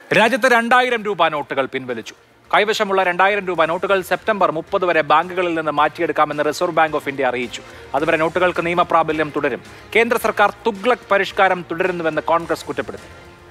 രാജ്യത്ത് രണ്ടായിരം രൂപ നോട്ടുകൾ പിൻവലിച്ചു കൈവശമുള്ള രണ്ടായിരം രൂപ നോട്ടുകൾ സെപ്റ്റംബർ മുപ്പത് വരെ ബാങ്കുകളിൽ നിന്ന് മാറ്റിയെടുക്കാമെന്ന് റിസർവ് ബാങ്ക് ഓഫ് ഇന്ത്യ അറിയിച്ചു അതുവരെ നോട്ടുകൾക്ക് നിയമപ്രാബല്യം തുടരും കേന്ദ്ര സർക്കാർ തുഗ്ലക് പരിഷ്കാരം തുടരുന്നുവെന്ന് കോൺഗ്രസ് കുറ്റപ്പെടുത്തി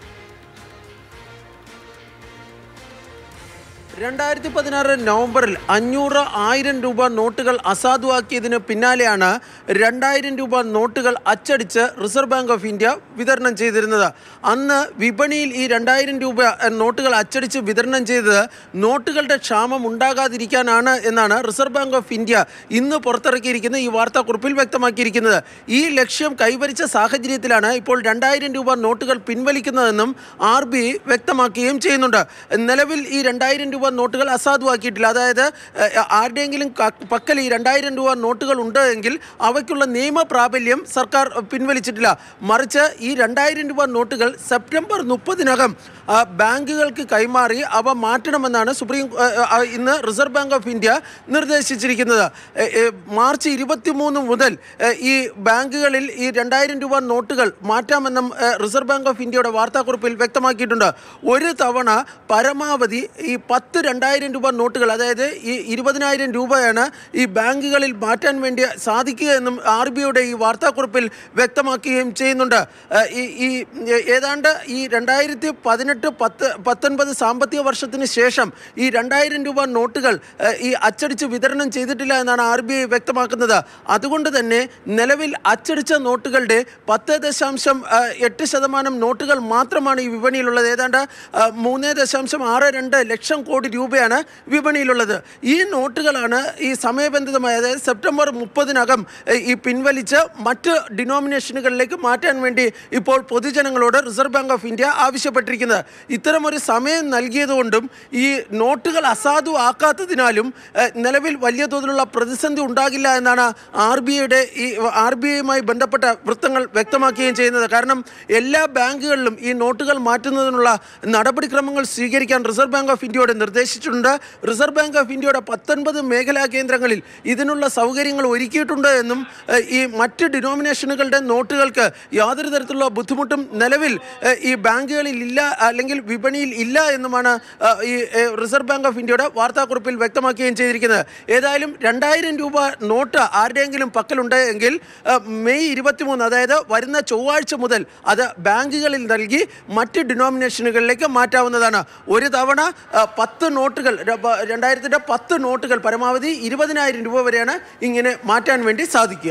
രണ്ടായിരത്തി പതിനാറ് നവംബറിൽ അഞ്ഞൂറ് ആയിരം രൂപ നോട്ടുകൾ അസാധുവാക്കിയതിന് പിന്നാലെയാണ് രണ്ടായിരം രൂപ നോട്ടുകൾ അച്ചടിച്ച് റിസർവ് ബാങ്ക് ഓഫ് ഇന്ത്യ വിതരണം ചെയ്തിരുന്നത് അന്ന് വിപണിയിൽ ഈ രണ്ടായിരം രൂപ എ, നോട്ടുകൾ അച്ചടിച്ച് വിതരണം ചെയ്തത് നോട്ടുകളുടെ ക്ഷാമം ഉണ്ടാകാതിരിക്കാനാണ് എന്നാണ് റിസർവ് ബാങ്ക് ഓഫ് ഇന്ത്യ ഇന്ന് പുറത്തിറക്കിയിരിക്കുന്ന ഈ വാർത്താക്കുറിപ്പിൽ വ്യക്തമാക്കിയിരിക്കുന്നത് ഈ ലക്ഷ്യം കൈവരിച്ച സാഹചര്യത്തിലാണ് ഇപ്പോൾ രണ്ടായിരം രൂപ നോട്ടുകൾ പിൻവലിക്കുന്നതെന്നും ആർ ബി ഐ വ്യക്തമാക്കുകയും ചെയ്യുന്നുണ്ട് നിലവിൽ ഈ രണ്ടായിരം രൂപ നോട്ടുകൾ അസാധുവാക്കിയിട്ടില്ല അതായത് ഏഹ്, ആരുടെയെങ്കിലും ക- പക്കൽ ഈ രണ്ടായിരം രൂപ നോട്ടുകൾ ഉണ്ട് എങ്കിൽ അവയ്ക്കുള്ള നിയമ പ്രാബല്യം സർക്കാർ പിൻവലിച്ചിട്ടില്ല മറിച്ച് ഈ രണ്ടായിരം രൂപ നോട്ടുകൾ സെപ്റ്റംബർ മുപ്പതിനകം ആ, ബാങ്കുകൾക്ക് കൈമാറി അവ മാറ്റണമെന്നാണ് സുപ്രീം ആ, ആ, ഇന്ന് റിസർവ് ബാങ്ക് ഓഫ് ഇന്ത്യ നിർദ്ദേശിച്ചിരിക്കുന്നത് ഏ, ഏ, മാർച്ച് ഇരുപത്തിമൂന്ന് മുതൽ ഏ, ഈ ബാങ്കുകളിൽ ഈ രണ്ടായിരം രൂപ നോട്ടുകൾ മാറ്റാമെന്നും ഏ, റിസർവ് ബാങ്ക് ഓഫ് ഇന്ത്യയുടെ വാർത്താക്കുറിപ്പിൽ വ്യക്തമാക്കിയിട്ടുണ്ട് ഒരു തവണ പരമാവധി ഈ പത്ത് രണ്ടായിരം രൂപ നോട്ടുകൾ അതായത് ഈ ഇരുപതിനായിരം രൂപയാണ് ഈ ബാങ്കുകളിൽ മാറ്റാൻ വേണ്ടി സാധിക്കുക എന്നും ആർ ബി ഐയുടെ ഈ വാർത്താക്കുറിപ്പിൽ വ്യക്തമാക്കുകയും ചെയ്യുന്നുണ്ട് ഏ, ഈ ഈ ഏതാണ്ട് ഈ രണ്ടായിരത്തി പതിനെട്ട് പത്ത് പത്തൊൻപത് സാമ്പത്തിക വർഷത്തിന് ശേഷം ഈ രണ്ടായിരം രൂപ നോട്ടുകൾ ഏ, ഈ അച്ചടിച്ച് വിതരണം ചെയ്തിട്ടില്ല എന്നാണ് ആർ ബി ഐ വ്യക്തമാക്കുന്നത് അതുകൊണ്ട് തന്നെ നിലവിൽ അച്ചടിച്ച നോട്ടുകളുടെ പത്ത് ദശാംശം ഏ, എട്ട് ശതമാനം നോട്ടുകൾ മാത്രമാണ് ഈ വിപണിയിലുള്ളത് ഏതാണ്ട് ഏ, മൂന്ന് ദശാംശം ആറ് രണ്ട് ലക്ഷം കോടി രൂപയാണ് വിപണിയിലുള്ളത് ഈ നോട്ടുകളാണ് ഈ സമയബന്ധിതമായ അതായത് സെപ്റ്റംബർ മുപ്പതിനകം ഏ, ഈ പിൻവലിച്ച് മറ്റ് ഡിനോമിനേഷനുകളിലേക്ക് മാറ്റാൻ വേണ്ടി ഇപ്പോൾ പൊതുജനങ്ങളോട് റിസർവ് ബാങ്ക് ഓഫ് ഇന്ത്യ ആവശ്യപ്പെട്ടിരിക്കുന്നത് ഇത്തരമൊരു സമയം നൽകിയതുകൊണ്ടും ഈ നോട്ടുകൾ അസാധു ആക്കാത്തതിനാലും ഏഹ്, നിലവിൽ വലിയ തോതിലുള്ള പ്രതിസന്ധി ഉണ്ടാകില്ല എന്നാണ് ആർ ബി ഐയുടെ ഈ ആർ ബി ഐയുമായി ബന്ധപ്പെട്ട വൃത്തങ്ങൾ വ്യക്തമാക്കുകയും ചെയ്യുന്നത് കാരണം എല്ലാ ബാങ്കുകളിലും ഈ നോട്ടുകൾ മാറ്റുന്നതിനുള്ള നടപടിക്രമങ്ങൾ സ്വീകരിക്കാൻ റിസർവ് ബാങ്ക് ഓഫ് ഇന്ത്യയോട് നിർദ്ദേശിച്ചിട്ടുണ്ട് റിസർവ് ബാങ്ക് ഓഫ് ഇന്ത്യയുടെ പത്തൊൻപത് മേഖലാ കേന്ദ്രങ്ങളിൽ ഇതിനുള്ള സൗകര്യങ്ങൾ ഒരുക്കിയിട്ടുണ്ട് എന്നും ഏഹ്, ഈ മറ്റ് ഡിനോമിനേഷനുകളുടെ നോട്ടുകൾക്ക് യാതൊരു തരത്തിലുള്ള ബുദ്ധിമുട്ടും നിലവിൽ ഏഹ്, ഈ ബാങ്കുകളിൽ ഇല്ല അല്ലെങ്കിൽ വിപണിയിൽ ഇല്ല എന്നുമാണ് ഏഹ്, ഈ ഏഹ്, റിസർവ് ബാങ്ക് ഓഫ് ഇന്ത്യയുടെ വാർത്താക്കുറിപ്പിൽ വ്യക്തമാക്കുകയും ചെയ്തിരിക്കുന്നത് ഏതായാലും രണ്ടായിരം രൂപ നോട്ട് ആരുടെയെങ്കിലും പക്കലുണ്ട് എങ്കിൽ ഏഹ്, മെയ് ഇരുപത്തിമൂന്ന് അതായത് വരുന്ന ചൊവ്വാഴ്ച മുതൽ അത് ബാങ്കുകളിൽ നൽകി മറ്റ് ഡിനോമിനേഷനുകളിലേക്ക് മാറ്റാവുന്നതാണ് ഒരു തവണ ഏഹ്, പത്ത് നോട്ടുകൾ ര- പ- രണ്ടായിരത്തിൻ്റെ പത്ത് നോട്ടുകൾ പരമാവധി ഇരുപതിനായിരം രൂപ വരെയാണ് ഇങ്ങനെ മാറ്റാൻ വേണ്ടി സാധിക്കുക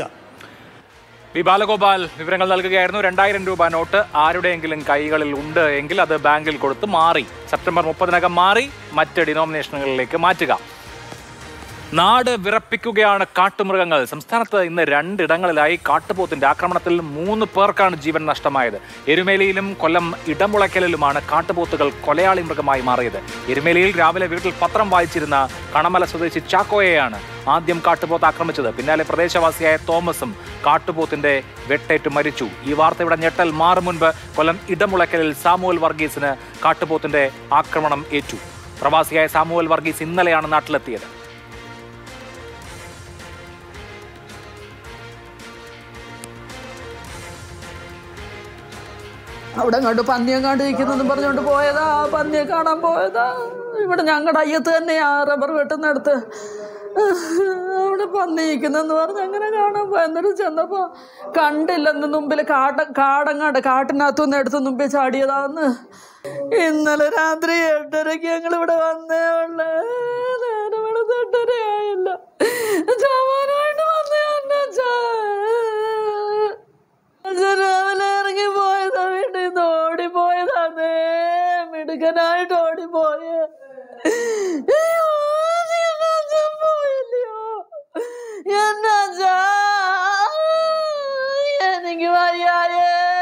വി ബാലഗോപാൽ വിവരങ്ങൾ നൽകുകയായിരുന്നു രണ്ടായിരം രൂപ നോട്ട് ആരുടെയെങ്കിലും കൈകളിൽ ഉണ്ട് എങ്കിൽ അത് ബാങ്കിൽ കൊടുത്ത് മാറി സെപ്റ്റംബർ മുപ്പതിനകം മാറി മറ്റ് ഡിനോമിനേഷനുകളിലേക്ക് മാറ്റുക നാട് വിറപ്പിക്കുകയാണ് കാട്ടുമൃഗങ്ങൾ സംസ്ഥാനത്ത് ഇന്ന് രണ്ടിടങ്ങളിലായി കാട്ടുപോത്തിന്റെ ആക്രമണത്തിൽ മൂന്ന് പേർക്കാണ് ജീവൻ നഷ്ടമായത് എരുമേലിയിലും കൊല്ലം ഇടമുളയ്ക്കലിലുമാണ് കാട്ടുപോത്തുകൾ കൊലയാളി മൃഗമായി മാറിയത് എരുമേലിയിൽ രാവിലെ വീട്ടിൽ പത്രം വായിച്ചിരുന്ന കണമല സ്വദേശി ചാക്കോയെയാണ് ആദ്യം കാട്ടുപോത്ത് ആക്രമിച്ചത് പിന്നാലെ പ്രദേശവാസിയായ തോമസും കാട്ടുപോത്തിന്റെ വെട്ടേറ്റ് മരിച്ചു ഈ വാർത്തയുടെ ഞെട്ടൽ മാറും മുൻപ് കൊല്ലം ഇടമുളയ്ക്കലിൽ സാമുവൽ വർഗീസിന് കാട്ടുപോത്തിന്റെ ആക്രമണം ഏറ്റു പ്രവാസിയായ സാമുവൽ വർഗീസ് ഇന്നലെയാണ് നാട്ടിലെത്തിയത് അവിടെ കണ്ട് പന്നിയെ കണ്ട് നിൽക്കുന്നതെന്ന് പറഞ്ഞുകൊണ്ട് പോയതാ ആ പന്നിയെ കാണാൻ പോയതാ ഇവിടെ ഞങ്ങളുടെ അയ്യത്ത് തന്നെയാ റബ്ബർ വെട്ടുന്നിടത്ത് അവിടെ പന്നി നിൽക്കുന്നെന്ന് പറഞ്ഞ് അങ്ങനെ കാണാൻ പോയി എന്നിട്ട് ചെന്നപ്പോൾ കണ്ടില്ലെന്ന് മുമ്പിൽ കാട്ട കാടങ്ങാണ്ട് കാട്ടിനകത്തുനിന്ന് എടുത്ത് മുമ്പിൽ ചാടിയതാന്ന് ഇന്നലെ രാത്രി എട്ടരയ്ക്ക് ഞങ്ങൾ ഇവിടെ വന്നേ ഉള്ളേ നേരം വെളുത്ത് എട്ടരയായില്ല ചാവാനായിട്ട് വന്നേ അച്ഛാ അച്ഛൻ രാവിലെ ഇറങ്ങി പോയതാ വീട്ടിൽ നിന്ന് ഓടിപ്പോയതാന്നേ മിടുക്കനായിട്ട് ഓടിപ്പോയേ അയ്യോ, നീ എന്നെ അച്ഛൻ പോയില്ലയോ എന്നെ അച്ഛാ എനിക്ക് വയ്യായേ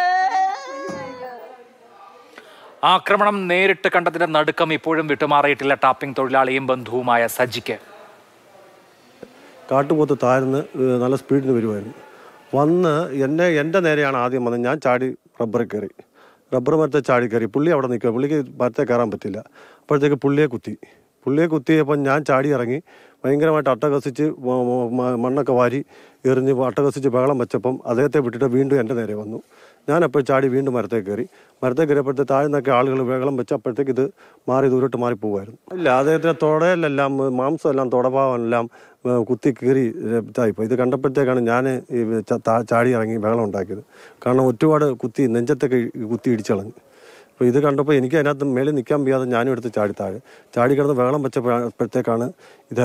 ആക്രമണം നേരിട്ട് കണ്ടതിന്റെ നടുക്കം ഇപ്പോഴും വിട്ടുമാറിയിട്ടില്ല ടാപ്പിംഗ് തൊഴിലാളിയും ബന്ധുവുമായ സജിക്ക് കാട്ടുപോത്ത് താഴ്ന്ന് ഏഹ് നല്ല സ്പീഡിൽ വരുമായിരുന്നു വന്ന് എന്നെ എൻ്റെ നേരെയാണ് ആദ്യം വന്നത് ഞാൻ ചാടി റബ്ബറിൽ കയറി റബ്ബർ മരത്തെ ചാടി കയറി പുള്ളി അവിടെ നിൽക്കുക പുള്ളിക്ക് മരത്തെ കയറാൻ പറ്റില്ല അപ്പോഴത്തേക്ക് പുള്ളിയെ കുത്തി പുള്ളിയെ കുത്തിയപ്പോൾ ഞാൻ ചാടി ഇറങ്ങി ഭയങ്കരമായിട്ട് അട്ടകസിച്ച് മ- മ- മ- മണ്ണൊക്കെ വാരി എറിഞ്ഞ് അട്ടകസിച്ച് ബഹളം വെച്ചപ്പം അദ്ദേഹത്തെ വിട്ടിട്ട് വീണ്ടും എൻ്റെ നേരെ വന്നു ഞാൻ അപ്പോൾ ചാടി വീണ്ടും മരത്തേക്ക് കയറി മരത്തേക്ക് കയറിയപ്പോഴത്തെ താഴെ നിന്നൊക്കെ ആളുകൾ വെള്ളം വെച്ച് അപ്പോഴത്തേക്ക് ഇത് മാറി ദൂരോട്ട് മാറി പോകുമായിരുന്നു ഇല്ല അദ്ദേഹത്തിൻ്റെ തുടയിലെല്ലാം മാംസം എല്ലാം തുടഭാവമെല്ലാം ഏഹ്, കുത്തി കീറി ഇതായിപ്പോയി ഇത് കണ്ടപ്പോഴത്തേക്കാണ് ഞാൻ ഈ ച- താ- ചാടി ഇറങ്ങി വെള്ളം ഉണ്ടാക്കിയത് കാരണം ഒരുപാട് കുത്തി നെഞ്ചത്തൊക്കെ ഈ കുത്തി ഇടിച്ചളഞ്ഞു അപ്പോൾ ഇത് കണ്ടപ്പോൾ എനിക്ക് അതിനകത്ത് മേളിൽ നിൽക്കാൻ വയ്യാതെ ഞാനും എടുത്ത് ചാടി താഴെ ചാടി കിടന്ന് വെള്ളം വെച്ചപ്പോഴത്തേക്കാണ് ഇത്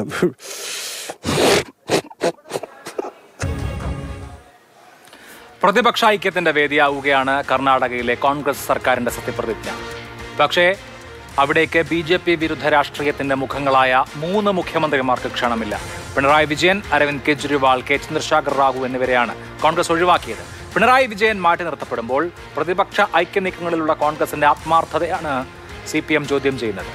പ്രതിപക്ഷ ഐക്യത്തിന്റെ വേദിയാവുകയാണ് കർണാടകയിലെ കോൺഗ്രസ് സർക്കാരിന്റെ സത്യപ്രതിജ്ഞ പക്ഷേ അവിടേക്ക് ബി ജെ പി വിരുദ്ധ രാഷ്ട്രീയത്തിന്റെ മുഖങ്ങളായ മൂന്ന് മുഖ്യമന്ത്രിമാർക്ക് ക്ഷണമില്ല പിണറായി വിജയൻ അരവിന്ദ് കെജ്രിവാൾ കെ ചന്ദ്രശേഖർ റാവു എന്നിവരെയാണ് കോൺഗ്രസ് ഒഴിവാക്കിയത് പിണറായി വിജയൻ മാറ്റി നിർത്തപ്പെടുമ്പോൾ പ്രതിപക്ഷ ഐക്യനീക്കങ്ങളിലുള്ള കോൺഗ്രസിന്റെ ആത്മാർത്ഥതയാണ് സി പി എം ചോദ്യം ചെയ്യുന്നത്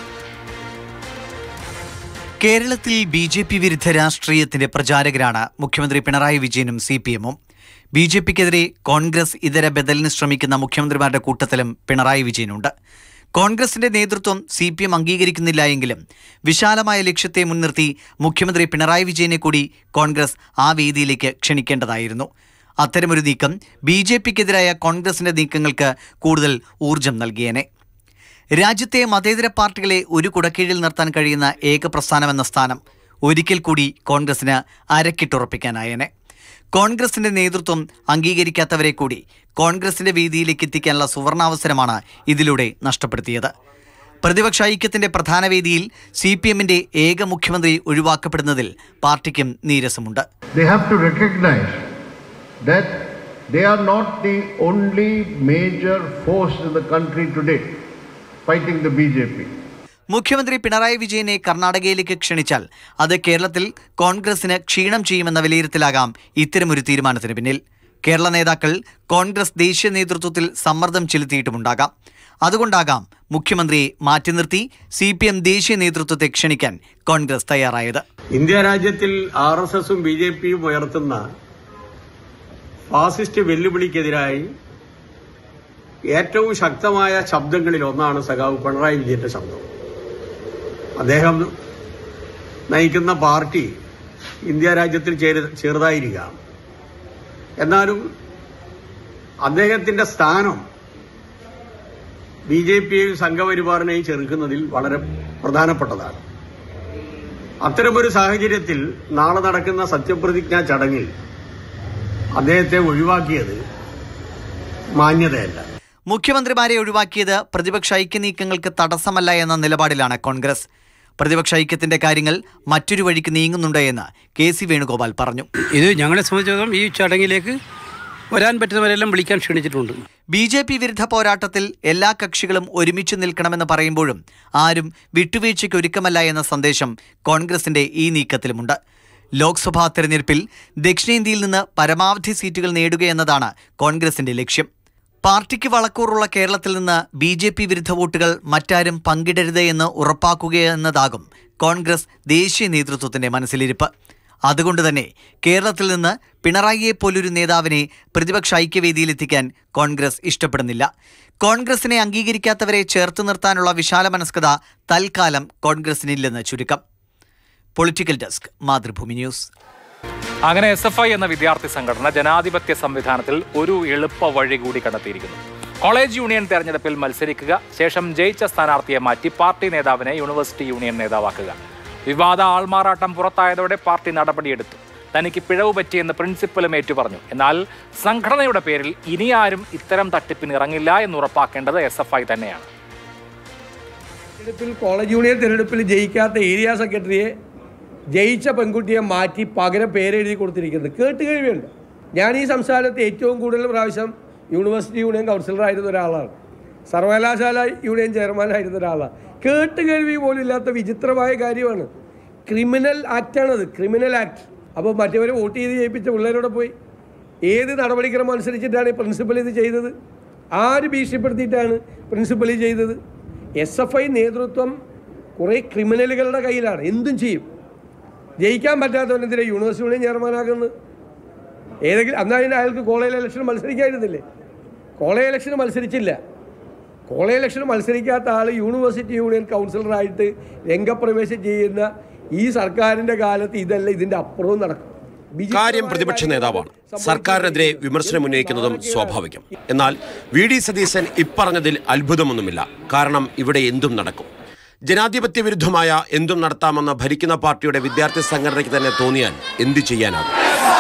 കേരളത്തിൽ ബി ജെ പി വിരുദ്ധ രാഷ്ട്രീയത്തിന്റെ പ്രചാരകരാണ് മുഖ്യമന്ത്രി പിണറായി വിജയനും സി പി എമ്മും ബി ജെ പിക്കെതിരെ കോൺഗ്രസ് ഇതര ബദലിന് ശ്രമിക്കുന്ന മുഖ്യമന്ത്രിമാരുടെ കൂട്ടത്തിലും പിണറായി വിജയനുണ്ട് കോൺഗ്രസിന്റെ നേതൃത്വം സി പി എം അംഗീകരിക്കുന്നില്ല എങ്കിലും വിശാലമായ ലക്ഷ്യത്തെ മുൻനിർത്തി മുഖ്യമന്ത്രി പിണറായി വിജയനെ കൂടി കോൺഗ്രസ് ആ വേദിയിലേക്ക് ക്ഷണിക്കേണ്ടതായിരുന്നു അത്തരമൊരു നീക്കം ബി ജെ പിക്കെതിരായ കോൺഗ്രസിന്റെ നീക്കങ്ങൾക്ക് കൂടുതൽ ഊർജം നൽകിയേനെ രാജ്യത്തെ മതേതര പാർട്ടികളെ ഒരു കുടക്കീഴിൽ നിർത്താൻ കഴിയുന്ന ഏക പ്രസ്ഥാനമെന്ന സ്ഥാനം ഒരിക്കൽ കൂടി കോൺഗ്രസിന് അരക്കിട്ടുറപ്പിക്കാനായേനെ കോൺഗ്രസിന്റെ നേതൃത്വം അംഗീകരിക്കാത്തവരെ കൂടി കോൺഗ്രസിന്റെ വേദിയിലേക്ക് എത്തിക്കാനുള്ള സുവർണാവസരമാണ് ഇതിലൂടെ നഷ്ടപ്പെടുത്തിയത് പ്രതിപക്ഷ ഐക്യത്തിന്റെ പ്രധാന വേദിയിൽ സി പി എമ്മിന്റെ ഏക മുഖ്യമന്ത്രി ഒഴിവാക്കപ്പെടുന്നതിൽ പാർട്ടിക്കും നീരസമുണ്ട് they have to recognize that they are not the only major force in the country today fighting the BJP. മുഖ്യമന്ത്രി പിണറായി വിജയനെ കർണാടകയിലേക്ക് ക്ഷണിച്ചാൽ അത് കേരളത്തിൽ കോൺഗ്രസിന് ക്ഷീണം ചെയ്യുമെന്ന വിലയിരുത്തലാകാം ഇത്തരമൊരു തീരുമാനത്തിന് പിന്നിൽ കേരള നേതാക്കൾ കോൺഗ്രസ് ദേശീയ നേതൃത്വത്തിൽ സമ്മർദ്ദം ചെലുത്തിയിട്ടുമുണ്ടാകാം അതുകൊണ്ടാകാം മുഖ്യമന്ത്രിയെ മാറ്റി നിർത്തി സി പി എം ദേശീയ നേതൃത്വത്തെ ക്ഷണിക്കാൻ കോൺഗ്രസ് തയ്യാറായത് ഇന്ത്യ രാജ്യത്തിൽ ആർ എസ് എസും ബി ജെ പിയും ഉയർത്തുന്ന ഫാസിസ്റ്റ് വെല്ലുവിളിക്കെതിരായി ഏറ്റവും ശക്തമായ ശബ്ദങ്ങളിൽ ഒന്നാണ് സഖാവ് പിണറായി വിജയന്റെ ശബ്ദം അദ്ദേഹം നയിക്കുന്ന പാർട്ടി ഇന്ത്യ രാജ്യത്തിൽ ചേരു- ചെറുതായിരിക്കാം എന്നാലും അദ്ദേഹത്തിന്റെ സ്ഥാനം ബി ജെ പിയെയും സംഘപരിവാറിനെയും ചെറുക്കുന്നതിൽ വളരെ പ്രധാനപ്പെട്ടതാണ് അത്തരമൊരു സാഹചര്യത്തിൽ നാളെ നടക്കുന്ന സത്യപ്രതിജ്ഞാ ചടങ്ങിൽ അദ്ദേഹത്തെ ഒഴിവാക്കിയത് മാന്യതയല്ല മുഖ്യമന്ത്രിമാരെ ഒഴിവാക്കിയത് പ്രതിപക്ഷ ഐക്യനീക്കങ്ങൾക്ക് തടസ്സമല്ല എന്ന നിലപാടിലാണ് കോൺഗ്രസ് പ്രതിപക്ഷ ഐക്യത്തിന്റെ കാര്യങ്ങൾ മറ്റൊരു വഴിക്ക് നീങ്ങുന്നുണ്ട് എന്ന് കെ സി വേണുഗോപാൽ പറഞ്ഞു ഇത് ഞങ്ങളെ സംബന്ധിച്ചിടത്തോളം ഈ ചടങ്ങിലേക്ക് വരാൻ പറ്റുന്നവരെല്ലാം വിളിക്കാൻ ക്ഷണിച്ചിട്ടുണ്ട് ബി ജെ പി വിരുദ്ധ പോരാട്ടത്തിൽ എല്ലാ കക്ഷികളും ഒരുമിച്ച് നിൽക്കണമെന്ന് പറയുമ്പോഴും ആരും വിട്ടുവീഴ്ചയ്ക്ക് ഒരുക്കമല്ല എന്ന സന്ദേശം കോൺഗ്രസിന്റെ ഈ നീക്കത്തിലുമുണ്ട് ലോക്സഭാ തെരഞ്ഞെടുപ്പിൽ ദക്ഷിണേന്ത്യയിൽ നിന്ന് പരമാവധി സീറ്റുകൾ നേടുകയെന്നതാണ് കോൺഗ്രസിന്റെ ലക്ഷ്യം പാർട്ടിക്ക് വളക്കൂറുള്ള കേരളത്തിൽ നിന്ന് ബി ജെ പി വിരുദ്ധ വോട്ടുകൾ മറ്റാരും പങ്കിടരുത് എന്ന് ഉറപ്പാക്കുകയെന്നതാകും കോൺഗ്രസ് ദേശീയ നേതൃത്വത്തിന്റെ മനസ്സിലിരിപ്പ് അതുകൊണ്ട് തന്നെ കേരളത്തിൽ നിന്ന് പിണറായിയെ പോലൊരു നേതാവിനെ പ്രതിപക്ഷ ഐക്യവേദിയിലെത്തിക്കാൻ കോൺഗ്രസ് ഇഷ്ടപ്പെടുന്നില്ല കോൺഗ്രസിനെ അംഗീകരിക്കാത്തവരെ ചേർത്ത് നിർത്താനുള്ള വിശാല മനസ്കത തൽക്കാലം കോൺഗ്രസിനില്ലെന്ന് ചുരുക്കം പൊളിറ്റിക്കൽ ഡെസ്ക് മാതൃഭൂമി ന്യൂസ് അങ്ങനെ എസ് എഫ് ഐ എന്ന വിദ്യാർത്ഥി സംഘടന ജനാധിപത്യ സംവിധാനത്തിൽ ഒരു എളുപ്പ വഴി കൂടി കണ്ടെത്തിയിരിക്കുന്നു കോളേജ് യൂണിയൻ തെരഞ്ഞെടുപ്പിൽ മത്സരിക്കുക ശേഷം ജയിച്ച സ്ഥാനാർത്ഥിയെ മാറ്റി പാർട്ടി നേതാവിനെ യൂണിവേഴ്സിറ്റി യൂണിയൻ നേതാവാക്കുക വിവാദ ആൾമാറാട്ടം പുറത്തായതോടെ പാർട്ടി നടപടിയെടുത്തു തനിക്ക് പിഴവ് പറ്റിയെന്ന് പ്രിൻസിപ്പലും ഏറ്റുപറഞ്ഞു എന്നാൽ സംഘടനയുടെ പേരിൽ ഇനി ആരും ഇത്തരം തട്ടിപ്പിന് ഇറങ്ങില്ല എന്ന് ഉറപ്പാക്കേണ്ടത് എസ് എഫ് ഐ തന്നെയാണ് തെരഞ്ഞെടുപ്പിൽ കോളേജ് യൂണിയൻ തെരഞ്ഞെടുപ്പിൽ ജയിക്കാത്ത ഏരിയ സെക്രട്ടറിയെ ജയിച്ച പെൺകുട്ടിയെ മാറ്റി പകരം പേരെഴുതി കൊടുത്തിരിക്കുന്നത് കേട്ട് കഴിവുണ്ട് ഞാൻ ഈ സംസ്ഥാനത്ത് ഏറ്റവും കൂടുതൽ പ്രാവശ്യം യൂണിവേഴ്സിറ്റി യൂണിയൻ കൗൺസിലറായിരുന്ന ഒരാളാണ് സർവകലാശാല യൂണിയൻ ചെയർമാനായിരുന്ന ഒരാളാണ് കേട്ട് കേൾവി പോലും ഇല്ലാത്ത വിചിത്രമായ കാര്യമാണ് ക്രിമിനൽ ആക്റ്റാണത് ക്രിമിനൽ ആക്ട് അപ്പോൾ മറ്റവരെ വോട്ട് ചെയ്ത് ജയിപ്പിച്ച പിള്ളേരോടെ പോയി ഏത് നടപടിക്രമം അനുസരിച്ചിട്ടാണ് പ്രിൻസിപ്പൽ ഇത് ചെയ്തത് ആര് ഭീഷണിപ്പെടുത്തിയിട്ടാണ് പ്രിൻസിപ്പൽ ഇത് ചെയ്തത് എസ് എഫ് ഐ നേതൃത്വം കുറേ ക്രിമിനലുകളുടെ കയ്യിലാണ് എന്തും ചെയ്യും ജയിക്കാൻ പറ്റാത്തവനെതിരെ യൂണിവേഴ്സിറ്റി യൂണിയൻ ചെയർമാനാക്കുന്നത് ഏതെങ്കിലും അന്നാലും അയാൾക്ക് കോളേജ് ഇലക്ഷൻ മത്സരിക്കായിരുന്നില്ലേ കോളേജ് ഇലക്ഷൻ മത്സരിച്ചില്ല കോളേജ് ഇലക്ഷൻ മത്സരിക്കാത്ത ആൾ യൂണിവേഴ്സിറ്റി യൂണിയൻ കൗൺസിലറായിട്ട് രംഗപ്രവേശം ചെയ്യുന്ന ഈ സർക്കാരിൻ്റെ കാലത്ത് ഇതല്ല ഇതിൻ്റെ അപ്പുറവും നടക്കും കാര്യം പ്രതിപക്ഷ നേതാവാണ് സർക്കാരിനെതിരെ വിമർശനം ഉന്നയിക്കുന്നതും സ്വാഭാവികം എന്നാൽ വി ഡി സതീശൻ ഇപ്പറഞ്ഞതിൽ അത്ഭുതമൊന്നുമില്ല കാരണം ഇവിടെ എന്തും നടക്കും ജനാധിപത്യ വിരുദ്ധമായ എന്തും നടത്താമെന്ന ഭരിക്കുന്ന പാർട്ടിയുടെ വിദ്യാർത്ഥി സംഘടനയ്ക്ക് തന്നെ തോന്നിയാൽ എന്തു ചെയ്യാനാകും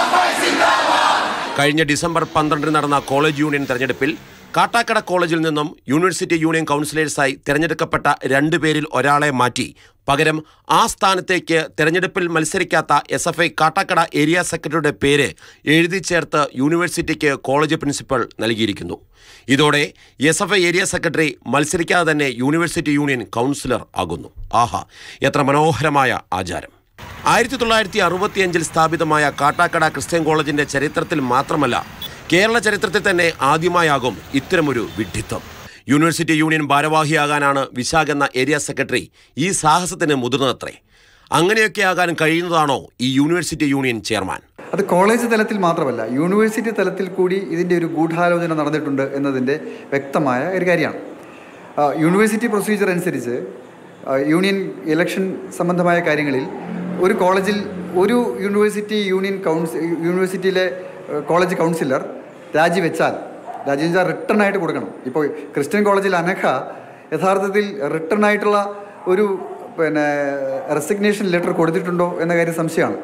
കഴിഞ്ഞ ഡിസംബർ പന്ത്രണ്ടിന് നടന്ന കോളേജ് യൂണിയൻ തെരഞ്ഞെടുപ്പിൽ കാട്ടാക്കട കോളേജിൽ നിന്നും യൂണിവേഴ്സിറ്റി യൂണിയൻ കൗൺസിലേഴ്സായി തിരഞ്ഞെടുക്കപ്പെട്ട രണ്ടുപേരിൽ ഒരാളെ മാറ്റി പകരം ആ സ്ഥാനത്തേക്ക് തെരഞ്ഞെടുപ്പിൽ മത്സരിക്കാത്ത S F I Kattakada area സെക്രട്ടറിയുടെ പേര് എഴുതി ചേർത്ത് യൂണിവേഴ്സിറ്റിക്ക് കോളേജ് പ്രിൻസിപ്പൽ നൽകിയിരിക്കുന്നു ഇതോടെ S F I area secretary മത്സരിക്കാതെ തന്നെ യൂണിവേഴ്സിറ്റി യൂണിയൻ കൗൺസിലർ ആകുന്നു ആഹാ എത്ര മനോഹരമായ ആചാരം ആയിരത്തി തൊള്ളായിരത്തി അറുപത്തിയഞ്ചിൽ സ്ഥാപിതമായ കാട്ടാക്കട ക്രിസ്ത്യൻ കോളേജിന്റെ ചരിത്രത്തിൽ മാത്രമല്ല കേരള ചരിത്രത്തിൽ തന്നെ ആദ്യമായാകും ഇത്തരമൊരു വിഡ്ഢിത്തം യൂണിവേഴ്സിറ്റി യൂണിയൻ ഭാരവാഹിയാകാനാണ് വിശാഖ് എന്ന ഏരിയ സെക്രട്ടറി ഈ സാഹസത്തിന് മുതിർന്നത്രേ അങ്ങനെയൊക്കെ ആകാൻ കഴിയുന്നതാണോ ഈ യൂണിവേഴ്സിറ്റി യൂണിയൻ ചെയർമാൻ അത് കോളേജ് തലത്തിൽ മാത്രമല്ല യൂണിവേഴ്സിറ്റി തലത്തിൽ കൂടി ഇതിൻ്റെ ഒരു ഗൂഢാലോചന നടന്നിട്ടുണ്ട് എന്നതിൻ്റെ വ്യക്തമായ ഒരു കാര്യമാണ് ആ, യൂണിവേഴ്സിറ്റി പ്രൊസീജിയർ അനുസരിച്ച് ആ, യൂണിയൻ ഇലക്ഷൻ സംബന്ധമായ കാര്യങ്ങളിൽ ഒരു കോളേജിൽ ഒരു യൂണിവേഴ്സിറ്റി യൂണിയൻ കൗൺസിൽ യൂണിവേഴ്സിറ്റിയിലെ ആ, കോളേജ് കൗൺസിലർ രാജിവെച്ചാൽ രാജിവെച്ചാൽ റിട്ടേൺ ആയിട്ട് കൊടുക്കണം ഇപ്പോൾ ക്രിസ്ത്യൻ കോളേജിൽ അനഘ യഥാർത്ഥത്തിൽ റിട്ടേൺ ആയിട്ടുള്ള ഒരു പിന്നെ റെസിഗ്നേഷൻ ലെറ്റർ കൊടുത്തിട്ടുണ്ടോ എന്ന കാര്യം സംശയമാണ്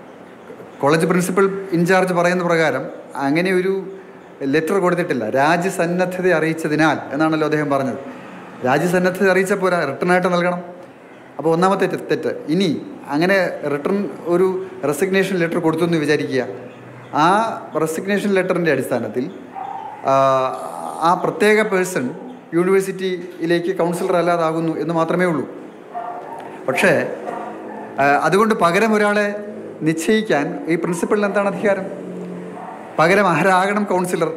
കോളേജ് പ്രിൻസിപ്പൽ ഇൻചാർജ് പറയുന്ന പ്രകാരം അങ്ങനെ ഒരു ലെറ്റർ കൊടുത്തിട്ടില്ല രാജ്യസന്നദ്ധത അറിയിച്ചതിനാൽ എന്നാണല്ലോ അദ്ദേഹം പറഞ്ഞത് രാജ്യസന്നദ്ധത അറിയിച്ച പോരാ റിട്ടേൺ ആയിട്ട് നൽകണം അപ്പോൾ ഒന്നാമത്തെ തെ- തെറ്റ് ഇനി അങ്ങനെ റിട്ടേൺ ഒരു റെസിഗ്നേഷൻ ലെറ്റർ കൊടുത്തു എന്ന് വിചാരിക്കുക ആ റെസിഗ്നേഷൻ ലെറ്ററിൻ്റെ അടിസ്ഥാനത്തിൽ ആ, ആ പ്രത്യേക പേഴ്സൺ യൂണിവേഴ്സിറ്റിയിലേക്ക് കൗൺസിലർ അല്ലാതാകുന്നു എന്ന് മാത്രമേ ഉള്ളൂ പക്ഷേ ആ, അതുകൊണ്ട് പകരം ഒരാളെ നിശ്ചയിക്കാൻ ഈ പ്രിൻസിപ്പളിന് എന്താണ് അധികാരം പകരം ആരാകണം കൗൺസിലർ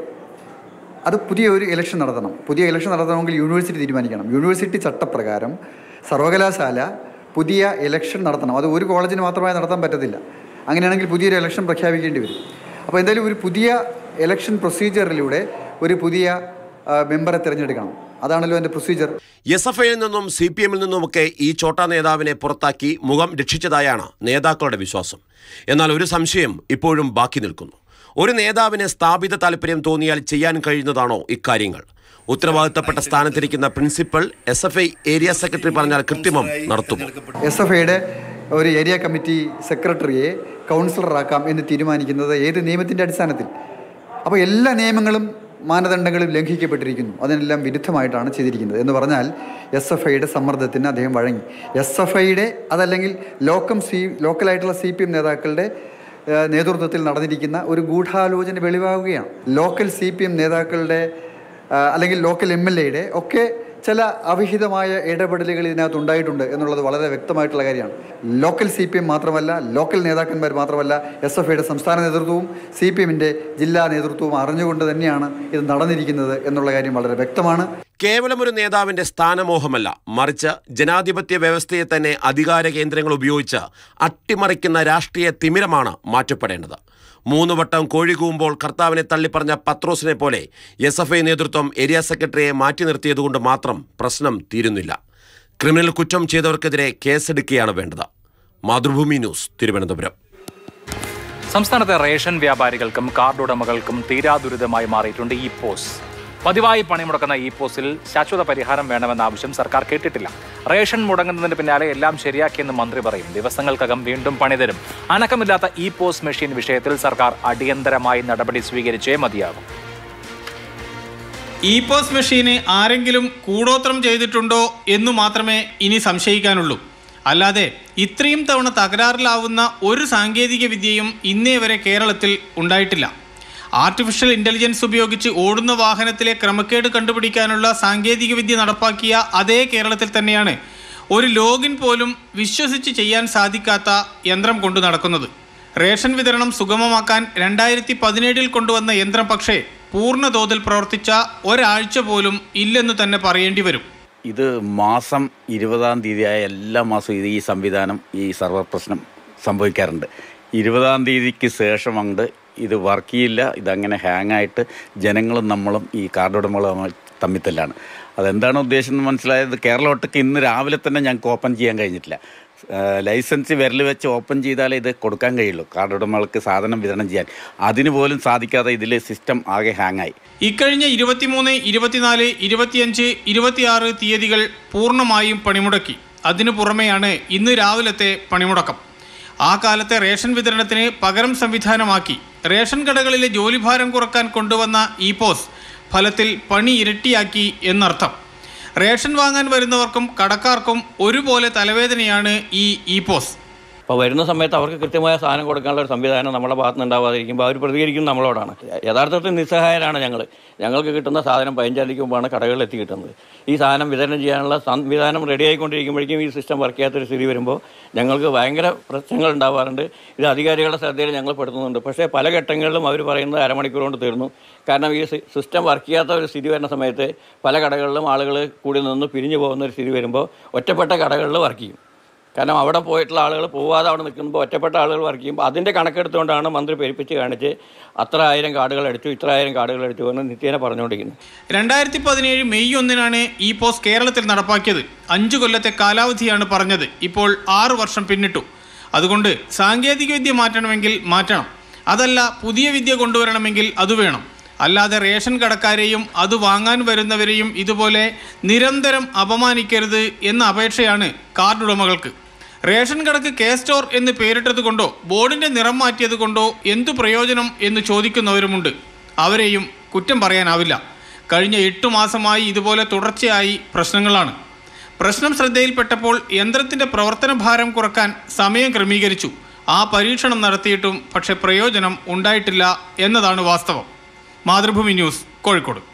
അത് പുതിയ ഒരു ഇലക്ഷൻ നടത്തണം പുതിയ ഇലക്ഷൻ നടത്തണമെങ്കിൽ യൂണിവേഴ്സിറ്റി തീരുമാനിക്കണം യൂണിവേഴ്സിറ്റി ചട്ടപ്രകാരം സർവകലാശാല പുതിയ ഇലക്ഷൻ നടത്തണം അത് ഒരു കോളേജിന് മാത്രമായി നടത്താൻ പറ്റത്തില്ല അങ്ങനെയാണെങ്കിൽ പുതിയൊരു ഇലക്ഷൻ പ്രഖ്യാപിക്കേണ്ടി വരും അപ്പോൾ എന്തായാലും ഒരു പുതിയ ഇലക്ഷൻ പ്രൊസീജിയറിലൂടെ ഒരു പുതിയ ആ, മെമ്പറെ തിരഞ്ഞെടുക്കണം അതാണല്ലോ എൻ്റെ പ്രൊസീജിയർ എസ് എഫ് ഐയിൽ നിന്നും സി പി എമ്മിൽ നിന്നുമൊക്കെ ഈ ചോട്ടാ നേതാവിനെ പുറത്താക്കി മുഖം രക്ഷിച്ചതായാണ് നേതാക്കളുടെ വിശ്വാസം എന്നാൽ ഒരു സംശയം ഇപ്പോഴും ബാക്കി നിൽക്കുന്നു ഒരു നേതാവിന് സ്ഥാപിത താല്പര്യം തോന്നിയാൽ ചെയ്യാൻ കഴിയുന്നതാണോ ഇക്കാര്യങ്ങൾ ഉത്തരവാദിത്തപ്പെട്ട സ്ഥാനത്തിരിക്കുന്ന principal S F I area secretary പറഞ്ഞാൽ കൃത്രിമം നടത്തുമോ എസ് എഫ് ഐയുടെ ഒരു ഏരിയ കമ്മിറ്റി സെക്രട്ടറിയെ കൗൺസിലറാക്കാം എന്ന് തീരുമാനിക്കുന്നത് ഏത് നിയമത്തിൻ്റെ അടിസ്ഥാനത്തിൽ അപ്പോൾ എല്ലാ നിയമങ്ങളും മാനദണ്ഡങ്ങളും ലംഘിക്കപ്പെട്ടിരിക്കുന്നു അതിനെല്ലാം വിരുദ്ധമായിട്ടാണ് ചെയ്തിരിക്കുന്നത് എന്ന് പറഞ്ഞാൽ എസ് എഫ് ഐയുടെ സമ്മർദ്ദത്തിന് അദ്ദേഹം വഴങ്ങി എസ് എഫ് ഐയുടെ അതല്ലെങ്കിൽ ലോക്കം സി ലോക്കലായിട്ടുള്ള സി പി എം നേതാക്കളുടെ ഏഹ്, നേതൃത്വത്തിൽ നടന്നിരിക്കുന്ന ഒരു ഗൂഢാലോചന വെളിവാകുകയാണ് ലോക്കൽ സി പി എം നേതാക്കളുടെ ആ, അല്ലെങ്കിൽ ലോക്കൽ എം എൽ എയുടെ ഒക്കെ ചില അവിഹിതമായ ഇടപെടലുകൾ ഇതിനകത്ത് ഉണ്ടായിട്ടുണ്ട് എന്നുള്ളത് വളരെ വ്യക്തമായിട്ടുള്ള കാര്യമാണ് ലോക്കൽ സി പി എം മാത്രമല്ല ലോക്കൽ നേതാക്കന്മാർ മാത്രമല്ല എസ് എഫ് ഐയുടെ സംസ്ഥാന നേതൃത്വവും സി പി എമ്മിൻ്റെ ജില്ലാ നേതൃത്വവും അറിഞ്ഞുകൊണ്ട് തന്നെയാണ് ഇത് നടന്നിരിക്കുന്നത് എന്നുള്ള കാര്യം വളരെ വ്യക്തമാണ് കേവലം ഒരു നേതാവിന്റെ സ്ഥാനമോഹമല്ല മറിച്ച് ജനാധിപത്യ വ്യവസ്ഥയെ തന്നെ അധികാര കേന്ദ്രങ്ങൾ ഉപയോഗിച്ച് അട്ടിമറിക്കുന്ന രാഷ്ട്രീയ തിമിരമാണ് മാറ്റപ്പെടേണ്ടത് മൂന്ന് വട്ടം കോഴി കൂവുമ്പോൾ കർത്താവിനെ തള്ളിപ്പറഞ്ഞ പത്രോസിനെ പോലെ എസ് എഫ് ഐ നേതൃത്വം ഏരിയ സെക്രട്ടറിയെ മാറ്റി നിർത്തിയതുകൊണ്ട് മാത്രം പ്രശ്നം തീരുന്നില്ല ക്രിമിനൽ കുറ്റം ചെയ്തവർക്കെതിരെ കേസെടുക്കുകയാണ് വേണ്ടത് മാതൃഭൂമി ന്യൂസ് തിരുവനന്തപുരം സംസ്ഥാനത്തെ റേഷൻ വ്യാപാരികൾക്കും കാർഡ് ഉടമകൾക്കും തീരാദുരിതമായി മാറിയിട്ടുണ്ട് ഈ പോസ് പതിവായി പണിമുടക്കുന്ന ഈ പോസ്റ്റിൽ ശാശ്വത പരിഹാരം വേണമെന്ന ആവശ്യം സർക്കാർ കേട്ടിട്ടില്ല റേഷൻ മുടങ്ങുന്നതിന് പിന്നാലെ എല്ലാം ശരിയാക്കിയെന്ന് മന്ത്രി പറയും ദിവസങ്ങൾക്കകം വീണ്ടും പണിതരും അനക്കമില്ലാത്ത ഈ പോസ്റ്റ് മെഷീൻ വിഷയത്തിൽ സർക്കാർ അടിയന്തരമായി നടപടി സ്വീകരിച്ചേ മതിയാകും ഇ പോസ് മെഷീന് ആരെങ്കിലും കൂടോത്രം ചെയ്തിട്ടുണ്ടോ എന്നു മാത്രമേ ഇനി സംശയിക്കാനുള്ളൂ അല്ലാതെ ഇത്രയും തവണ തകരാറിലാവുന്ന ഒരു സാങ്കേതിക വിദ്യയും ഇന്നേ വരെ കേരളത്തിൽ ഉണ്ടായിട്ടില്ല ആർട്ടിഫിഷ്യൽ ഇൻ്റലിജൻസ് ഉപയോഗിച്ച് ഓടുന്ന വാഹനത്തിലെ ക്രമക്കേട് കണ്ടുപിടിക്കാനുള്ള സാങ്കേതിക വിദ്യ നടപ്പാക്കിയ അതേ കേരളത്തിൽ തന്നെയാണ് ഒരു ലോഗിൻ പോലും വിശ്വസിച്ച് ചെയ്യാൻ സാധിക്കാത്ത യന്ത്രം കൊണ്ടു നടക്കുന്നത് റേഷൻ വിതരണം സുഗമമാക്കാൻ രണ്ടായിരത്തി പതിനേഴിൽ കൊണ്ടുവന്ന യന്ത്രം പക്ഷേ പൂർണ്ണ തോതിൽ പ്രവർത്തിച്ച ഒരാഴ്ച പോലും ഇല്ലെന്ന് തന്നെ പറയേണ്ടി വരും ഇത് മാസം ഇരുപതാം തീയതിയായ എല്ലാ മാസവും ഇത് ഈ സംവിധാനം ഈ സർവർ പ്രശ്നം സംഭവിക്കാറുണ്ട് ഇരുപതാം തീയതിക്ക് ശേഷം അങ്ങോട്ട് ഇത് വർക്ക് ചെയ്യില്ല ഇതങ്ങനെ ഹാങ് ആയിട്ട് ജനങ്ങളും നമ്മളും ഈ കാർഡ് ഉടമകളും തമ്മിൽ തല്ലാണ് അതെന്താണ് ഉദ്ദേശം എന്ന് മനസ്സിലായത് കേരള ഒട്ടൊക്കെ ഇന്ന് രാവിലെ തന്നെ ഞങ്ങൾക്ക് ഓപ്പൺ ചെയ്യാൻ കഴിഞ്ഞിട്ടില്ല ലൈസൻസ് വിരൽ വെച്ച് ഓപ്പൺ ചെയ്താലേ ഇത് കൊടുക്കാൻ കഴിയുള്ളൂ കാർഡ് ഉടമകൾക്ക് സാധനം വിതരണം ചെയ്യാൻ അതിന് പോലും സാധിക്കാതെ ഇതിൽ സിസ്റ്റം ആകെ ഹാങ്ങായി ഇക്കഴിഞ്ഞ ഇരുപത്തിമൂന്ന് ഇരുപത്തിനാല് ഇരുപത്തിയഞ്ച് ഇരുപത്തിയാറ് തീയതികൾ പൂർണ്ണമായും പണിമുടക്കി അതിനു പുറമെയാണ് ഇന്ന് രാവിലത്തെ പണിമുടക്കം ആ കാലത്തെ റേഷൻ വിതരണത്തിന് പകരം സംവിധാനമാക്കി റേഷൻ കടകളിലെ ജോലിഭാരം കുറക്കാൻ കൊണ്ടുവന്ന ഇ പോസ് ഫലത്തിൽ പണി ഇരട്ടിയാക്കി എന്നർത്ഥം റേഷൻ വാങ്ങാൻ വരുന്നവർക്കും കടക്കാർക്കും ഒരുപോലെ തലവേദനയാണ് ഈ ഇ പോസ് അപ്പോൾ വരുന്ന സമയത്ത് അവർക്ക് കൃത്യമായ സാധനം കൊടുക്കാനുള്ള ഒരു സംവിധാനം നമ്മുടെ ഭാഗത്ത് നിന്ന് ഉണ്ടാവാതിരിക്കുമ്പോൾ അവർ പ്രതികരിക്കുന്നത് നമ്മളോടാണ് യഥാർത്ഥത്തിൽ നിസ്സഹായരാണ് ഞങ്ങൾ ഞങ്ങൾക്ക് കിട്ടുന്ന സാധനം പതിനഞ്ചാം മുമ്പാണ് കടകളിൽ എത്തി കിട്ടുന്നത് ഈ സാധനം വിതരണം ചെയ്യാനുള്ള സംവിധാനം റെഡി ആയിക്കൊണ്ടിരിക്കുമ്പോഴേക്കും ഈ സിസ്റ്റം വർക്ക് ചെയ്യാത്തൊരു സ്ഥിതി വരുമ്പോൾ ഞങ്ങൾക്ക് ഭയങ്കര പ്രശ്നങ്ങൾ ഉണ്ടാവാറുണ്ട് ഇത് അധികാരികളുടെ ശ്രദ്ധയിൽ ഞങ്ങൾ പെടുത്തുന്നുണ്ട് പക്ഷേ പല ഘട്ടങ്ങളിലും അവർ പറയുന്നത് അരമണിക്കൂർ കൊണ്ട് തീർന്നു കാരണം ഈ സി- സിസ്റ്റം വർക്ക് ചെയ്യാത്ത ഒരു സ്ഥിതി വരുന്ന സമയത്ത് പല കടകളിലും ആളുകൾ കൂടി നിന്ന് പിരിഞ്ഞു പോകുന്ന ഒരു സ്ഥിതി വരുമ്പോൾ ഒറ്റപ്പെട്ട കടകളിൽ വർക്ക് ചെയ്യും കാരണം അവിടെ പോയിട്ടുള്ള ആളുകൾ പോവാതെ അവിടെ നിൽക്കുമ്പോൾ ഒറ്റപ്പെട്ട ആളുകൾ വർക്ക് ചെയ്യുമ്പോൾ അതിൻ്റെ കണക്കെടുത്തുകൊണ്ടാണ് മന്ത്രി പെരുപ്പിച്ച് കാണിച്ച് അത്ര ആയിരം കാർഡുകൾ അടിച്ചു ഇത്ര ആയിരം കാർഡുകൾ അടിച്ചു എന്ന് നിത്യേന പറഞ്ഞുകൊണ്ടിരിക്കുന്നത് രണ്ടായിരത്തി പതിനേഴ് മെയ് ഒന്നിനാണ് ഈ പോസ് കേരളത്തിൽ നടപ്പാക്കിയത് അഞ്ചു കൊല്ലത്തെ കാലാവധിയാണ് പറഞ്ഞത് ഇപ്പോൾ ആറു വർഷം പിന്നിട്ടു അതുകൊണ്ട് സാങ്കേതികവിദ്യ മാറ്റണമെങ്കിൽ മാറ്റണം അതല്ല പുതിയ വിദ്യ കൊണ്ടുവരണമെങ്കിൽ അത് വേണം അല്ലാതെ റേഷൻ കടക്കാരെയും അത് വാങ്ങാൻ വരുന്നവരെയും ഇതുപോലെ നിരന്തരം അപമാനിക്കരുത് എന്ന അപേക്ഷയാണ് കാർഡ് ഉടമകൾക്ക് റേഷൻ കടക്ക് കെ സ്റ്റോർ എന്ന് പേരിട്ടത് കൊണ്ടോ ബോർഡിന്റെ നിറം മാറ്റിയത് കൊണ്ടോ എന്തു പ്രയോജനം എന്ന് ചോദിക്കുന്നവരുമുണ്ട് അവരെയും കുറ്റം പറയാനാവില്ല കഴിഞ്ഞ എട്ടു മാസമായി ഇതുപോലെ തുടർച്ചയായി പ്രശ്നങ്ങളാണ് പ്രശ്നം ശ്രദ്ധയിൽപ്പെട്ടപ്പോൾ യന്ത്രത്തിന്റെ പ്രവർത്തന ഭാരം കുറക്കാൻ സമയം ക്രമീകരിച്ചു ആ പരീക്ഷണം നടത്തിയിട്ടും പക്ഷെ പ്രയോജനം ഉണ്ടായിട്ടില്ല എന്നതാണ് വാസ്തവം മാതൃഭൂമി ന്യൂസ് കോഴിക്കോട്